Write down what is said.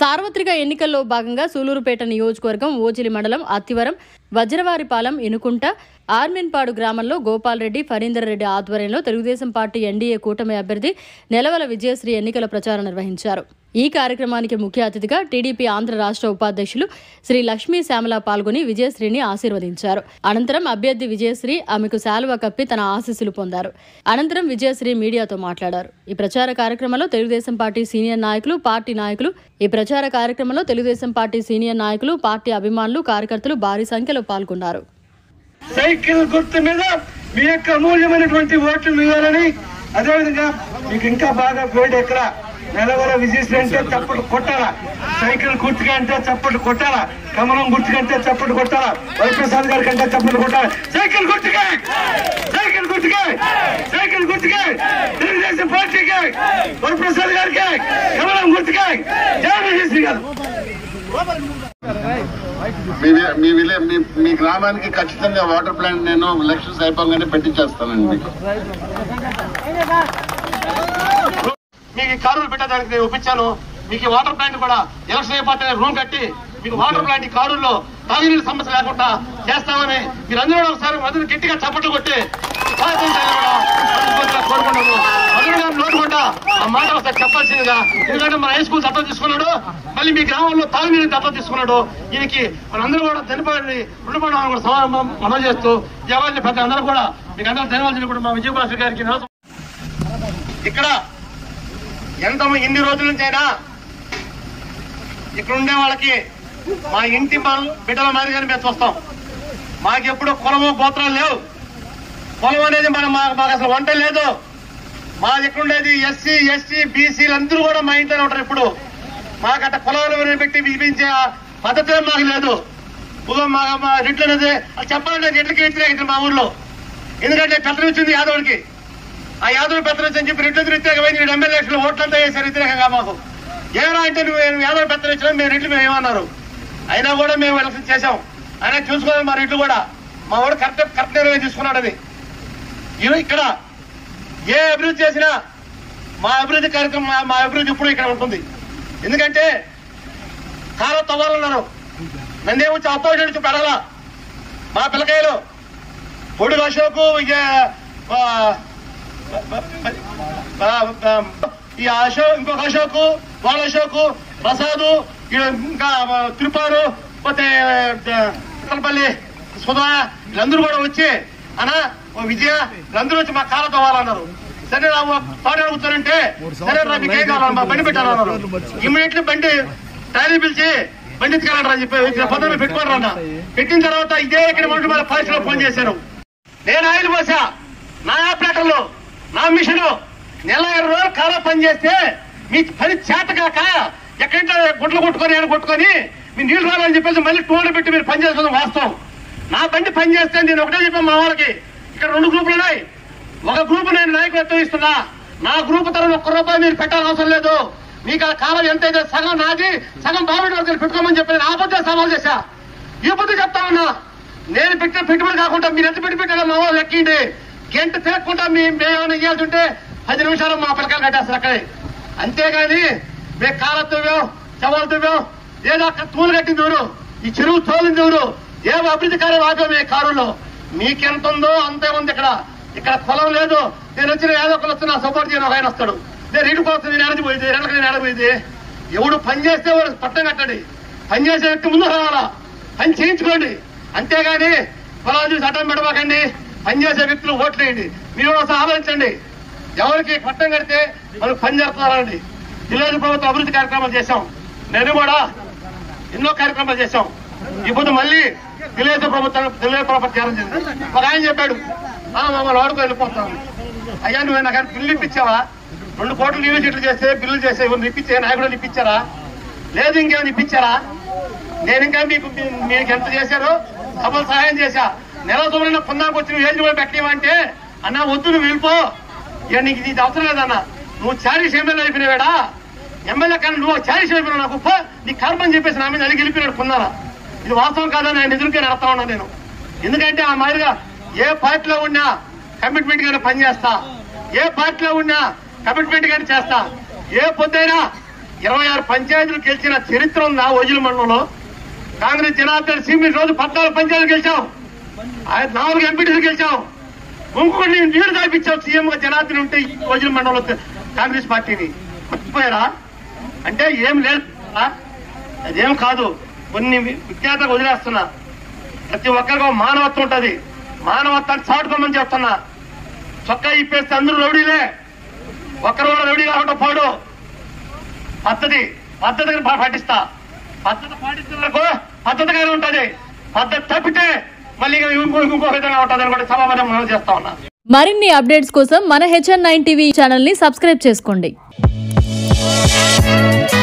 సార్వత్రిక ఎన్నికల్లో భాగంగా సూలూరుపేట నియోజకవర్గం ఓజిలి మండలం అత్తివరం వజ్రవారిపాలెం ఇనుకుంట ఆర్మెన్పాడు గ్రామంలో గోపాల్ రెడ్డి ఫరీందర్ రెడ్డి ఆధ్వర్యంలో తెలుగుదేశం పార్టీ ఎన్డీఏ కూటమి అభ్యర్థి నెలవల విజయశ్రీ ఎన్నికల ప్రచారం నిర్వహించారు ఈ కార్యక్రమానికి ముఖ్య అతిథిగా టీడీపీ ఆంధ్ర రాష్ట్ర ఉపాధ్యక్షులు శ్రీ లక్ష్మీ శ్యామల పాల్గొని విజయశ్రీని ఆశీర్వదించారు అనంతరం అభ్యర్థి విజయశ్రీ ఆమెకు శాలువా కప్పి తన ఆశీస్సులు పొందారు అనంతరం విజయశ్రీ మీడియాతో మాట్లాడారు ఈ ప్రచార కార్యక్రమంలో తెలుగుదేశం పార్టీ సీనియర్ నాయకులు పార్టీ నాయకులు ఈ ప్రచార కార్యక్రమంలో తెలుగుదేశం పార్టీ సీనియర్ నాయకులు పార్టీ అభిమానులు కార్యకర్తలు భారీ సంఖ్యలో పాల్గొన్నారు సైకిల్ గుర్తు మీద మీ యొక్క అమూల్యమైనటువంటి ఓట్లు వేయాలని అదేవిధంగా మీకు ఇంకా బాగా వేడి ఎక్కడ నెలవర విజయశ్రీ అంటే చప్పట్లు కొట్టాలా సైకిల్ గుర్తుగా అంటే చప్పట్లు కొట్టాలా కమలం గుర్తుగా అంటే చప్పట్లు కొట్టాలా వరప్రసాద్ గారి కంటే చప్పట్లు కొట్టాలా సైకిల్ గుర్తుగా సైకిల్ గుర్తుగా సైకిల్ గుర్తుగా తెలుగుదేశం పార్టీకి వరప్రసాద్ గారికి కమలం గుర్తుగా జై విజయశ్రీ గారు మీ వి- మీ విలే మీ మీ గ్రామానికి ఖచ్చితంగా వాటర్ ప్లాంట్ నేను ఎలక్షన్స్ అయిపోగానే పెట్టించేస్తానండి మీకు మీకు ఈ కారులు పెట్టడానికి నేను ఒప్పించాను మీకు ఈ వాటర్ ప్లాంట్ కూడా ఎలక్షన్ అయిపోతే రూమ్ కట్టి మీకు వాటర్ ప్లాంట్ ఈ కారుల్లో తాగునీరు సమస్య లేకుండా చేస్తామని మీరు అందరూ కూడా ఒకసారి మధుని గట్టిగా చప్పట్లు కొట్టి స్వాగతం చేయాలని కూడా మనస్ఫూర్తిగా కోరుకుంటున్నాము మధుడు గారు నోటుకుంటా ఆ మాట ఒకసారి చెప్పాల్సిందిగా ఎందుకంటే మన హై స్కూల్ దత్తత తీసుకున్నాడు మళ్ళీ మీ గ్రామంలో తాగునీరు దత్తత తీసుకున్నాడు ఈయనకి మనందరూ కూడా ధన్యవాదాన్ని రుణపడడం కూడా సమానం మనం చేస్తూ జవాన్లు పెద్ద అందరూ కూడా మీకు అందరూ ధన్యవాదాలు కూడా మా విజయభాస్కర్ గారికి నమస్కారం. ఇక్కడ ఎంత ఇన్ని రోజుల నుంచి అయినా ఇక్కడ ఉండే వాళ్ళకి మా ఇంటి మన బిడ్డల మాదిరిగానే మేము చూస్తాం మాకు ఎప్పుడు కులము గోత్రాలు లేవు కులం అనేది మన మా- మాకు అసలు వంట లేదు మాది ఇక్కడ ఉండేది ఎస్సీ ఎస్టీ బీసీలు అందరూ కూడా మా ఇంట్లోనే ఉంటారు ఇప్పుడు మాకు అట్ట కులాలు పెట్టి విధించే ఆ పద్ధతి ఏం మాకు లేదు కులం మా మా రెడ్లు అనేది అది చెప్పాలంటే రెడ్లకి వ్యతిరేకించారు మా ఊర్లో ఎందుకంటే పెద్దలు వచ్చింది యాదవుడికి ఆ యాదవ్ పెత్తనం అని చెప్పి రెడ్లు వ్యతిరేకమైన వీడు ఎమ్మెల్యే ఎలక్షన్ ఓట్లంతా వేశారు వ్యతిరేకంగా మాకు ఏరా అంటే నువ్వు యాదవ్ పెత్తనం ఇచ్చినా మేము రెడ్లు మేము ఏమన్నారు అయినా కూడా మేము ఎలక్షన్ చేశాం అయినా చూసుకోవాలి మా రెడ్లు కూడా మా వాడు కరెక్ట్ కరెక్ట్ నిర్ణయం తీసుకున్నాడు అది ఇవి ఇక్కడ ఏ అభివృద్ధి చేసినా మా అభివృద్ధి కార్యక్రమం మా- మా అభివృద్ధి ఇప్పుడు ఇక్కడ ఉంటుంది ఎందుకంటే కాల తవ్వాలన్నారు నన్నే వచ్చి అపోజిట్ నుంచి పెడలా మా పిల్లకాయలు పొడుగు అశోకు ఇక, ఆ, ఆ, ఆ, ఈ అశోక్ ఇంకొక అశోకు వాళ్ళ అశోకు ప్రసాద్ ఇంకా తిరుపారు పోతే తిరుపల్లి సుధా వీళ్ళందరూ కూడా వచ్చి అనా ఓ విజయ వీళ్ళందరూ వచ్చి మా కాళ్ళ తవ్వాలన్నారు సరే రా పాట అడుగుతారంటే సరే రా మీకు ఏం కావాలి మా బండి పెట్టాలన్నారు ఇమ్మీడియట్లీ బండి టైర్ పిలిచి బండి ఎత్తుకెళ్ళండి అని చెప్పి పొద్దున్న పెట్టుకోండి అన్న పెట్టిన తర్వాత ఇదే ఇక్కడ మంటూ మళ్ళీ ఫారెస్ట్ లో ఫోన్ చేశాను నేను ఆయిల్ పోసా నా ఆపరేటర్లు నా మిషన్ నెల ఇరవై రోజులు కాలా పని చేస్తే మీ పని చేత కాక ఎక్కడంటే గుడ్లు కొట్టుకొని ఏడ కొట్టుకొని మీ నీళ్లు రావాలని చెప్పేసి మళ్ళీ టూర్లు పెట్టి మీరు పని చేస్తుంది వాస్తవం నా బండి పని చేస్తే నేను ఒకటే చెప్పాను మా వాళ్ళకి ఇక్కడ రెండు గ్రూపులు ఉన్నాయి ఒక గ్రూప్ నేను నాయకత్వం ఇస్తున్నా నా గ్రూప్ తరఫున ఒక్క రూపాయి మీరు పెట్టాల్సిన అవసరం లేదు మీకు ఆ కాలం ఎంత అయితే సగం నాది సగం బాబెట్ వరకు పెట్టుకోమని చెప్పి నేను ఆపద్దే సవాల్ చేశా ఈ బుద్ధి చెప్తా ఉన్నా నేను పెట్టిన పెట్టుబడి కాకుండా మీరు ఎంత పెట్టి పెట్టారో మా వాళ్ళు లెక్కిండి గంట తిరగకుండా మీ మేమేమైనా ఇవ్వాల్సి ఉంటే పది నిమిషాలు మా పిల్లకాయలు కట్టేస్తారు అక్కడే అంతేగాని మేము కాల తువ్వాం చవాలు తువ్వాం ఏదో అక్కడ తూలు కట్టింది ఎవరు ఈ చెరువు తోలింది ఎవరు ఏ అభివృద్ధి కార్యం ఆపాం మీ కారులో మీకెంత ఉందో అంతే ఉంది ఇక్కడ ఇక్కడ కులం లేదు నేను వచ్చిన ఏదో ఒకరు వస్తే నా సపోర్ట్ చేయను ఒక ఆయన వస్తాడు నేను ఇంటికి వస్తుంది నేను ఎడది పోయింది రెండకి నేను ఎడపోయింది ఎవడు పని చేస్తే వాడు పట్టం కట్టండి పని చేసే వ్యక్తి ముందు రావాలా పని చేయించుకోండి అంతేగాని పొలాలు చూసి అడ్డం పెడబాకండి పని చేసే వ్యక్తులు ఓట్లేయండి మీరు ఒకసారి ఆలోచించండి ఎవరికి పట్టం కడితే మనకు పని జరుగుతున్నారండి విలేజ్ ప్రభుత్వం అభివృద్ధి కార్యక్రమాలు చేశాం నేను కూడా ఎన్నో కార్యక్రమాలు చేశాం ఇప్పుడు మళ్ళీ విలేజ్ ప్రభుత్వం విలేజ్ ప్రభుత్వం చేరం జరిగింది ఒక ఆయన చెప్పాడు "ఆ, మమ్మల్ని వాడుకో వెళ్ళిపోతాం అయ్యా నువ్వు నాకు ఆయన బిల్లు ఇప్పించావా రెండు కోట్లు నీళ్ళు చెట్లు చేస్తే బిల్లు చేస్తే ఇవన్నీ ఇప్పించే నాయకుడు ఇప్పించారా లేదు ఇంకేమైనా ఇప్పించారా నేను ఇంకా మీకు మీ- మీకు ఎంత చేశారో డబుల్ సహాయం చేశా నెల తొమ్మిది పున్నాకు వచ్చిన ఏజ్ కూడా పెట్టేవంటే అన్న వద్దు నువ్వు వెళ్ళిపో ఇక నీకు ఇది అవసరం లేదన్న నువ్వు చారీస్ ఎమ్మెల్యే అయిపోయినావాడా ఎమ్మెల్యే కానీ నువ్వు చారీస్ అయిపోయినావు నాకు పో నీ కర్మ అని చెప్పేసి నా మీద అడిగి వెళ్ళిపోయినాడు పున్నారా ఇది వాస్తవం కాదని ఆయన ఎదురుకే నడతా ఉన్నా నేను ఎందుకంటే ఆ మాదిరిగా ఏ పార్టీలో ఉన్నా కమిట్మెంట్ గానే పనిచేస్తా ఏ పార్టీలో ఉన్నా కమిట్మెంట్ గానే చేస్తా ఏ పొద్దైనా ఇరవై ఆరు పంచాయతీలు గెలిచిన చరిత్ర ఉందా ఓజిల మండలంలో కాంగ్రెస్ జనార్దన్ సింగ్ ఈ రోజు పద్నాలుగు పంచాయతీలు గెలిచాం ఆయన నాలుగు ఎంపీటీలు గెలిచాం ఇంకొకటి నీళ్లు తాపించాం సీఎం గా జనార్దన్ ఉంటే ఈ ఓజిల మండలంలో తె- కాంగ్రెస్ పార్టీని మర్చిపోయారా అంటే ఏం లేదు ఆ? అదేం కాదు కొన్ని విఖ్యాతకు వదిలేస్తున్నా ప్రతి ఒక్కరికి ఒక మానవత్వం ఉంటది మానవత్వాన్ని చాటుకోమని చెప్తున్నా చొక్కా ఇప్పేస్తే అందరూ రౌడీలే ఒక్కరు కూడా రౌడీ కాకుండా పోడు పద్ధతి పద్ధతిని పా- పాటిస్తా పద్ధతి పాటించిన వరకు పద్ధతిగానే ఉంటది పద్ధతి తప్పితే మళ్ళీ ఇక ఇంకో ఇంకో విధంగా ఉంటది అని కూడా సమాధానం మనం చేస్తా ఉన్నా మరిన్ని అప్డేట్స్ కోసం మన హెచ్ఎన్ నైన్ టీవీ ఛానల్ని సబ్స్క్రైబ్ చేసుకోండి